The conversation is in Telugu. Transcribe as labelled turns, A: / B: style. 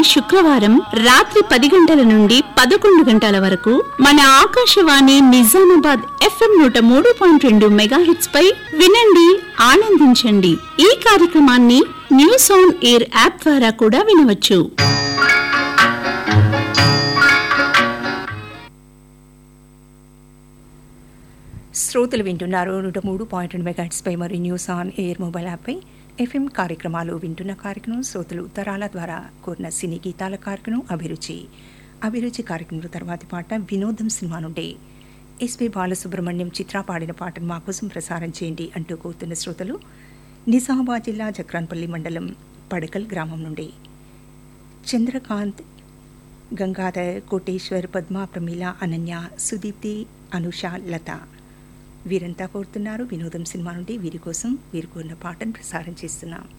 A: శుక్రవారం రాత్రి పది గంటల నుండి పదకొండు గంటల వరకు మన ఆకాశవాణి నిజామాబాద్ ఎఫ్ఎం నూట మూడు పాయింట్ రెండు మెగాహెట్స్ పై వినండి ఆనందించండి ఈ కార్యక్రమాన్ని న్యూస్ ఆన్ ఎయిర్ యాప్ ద్వారా కూడా వినవచ్చు
B: శ్రోతలు వింటున్నారు నూట మూడు పాయింట్ రెండు మెగాట్స్పై మరియు న్యూస్ ఆన్ ఎయిర్ మొబైల్ యాప్పై ఎఫ్ఎం కార్యక్రమాలు వింటున్న కార్యక్రమం శ్రోతలు ఉత్తరాల ద్వారా కోరిన సినీ గీతాల కార్యక్రమం అభిరుచి అభిరుచి కార్యక్రమం తర్వాతి పాట వినోదం సినిమా నుండి ఎస్పి బాలసుబ్రహ్మణ్యం చిత్ర పాడిన పాటను మా కోసం ప్రసారం చేయండి అంటూ కోరుతున్న శ్రోతలు నిజామాబాద్ జిల్లా జక్రాన్పల్లి మండలం పడకల్ గ్రామం నుండి చంద్రకాంత్ గంగాధర్ కోటేశ్వర్ పద్మ ప్రమీల అనన్య సుదీప్తి అనుష లత వీరంతా కోరుతున్నారు వినోదం సినిమా నుండి వీరి కోసం వీరు కోరిన పాటను ప్రసారం చేస్తున్నాం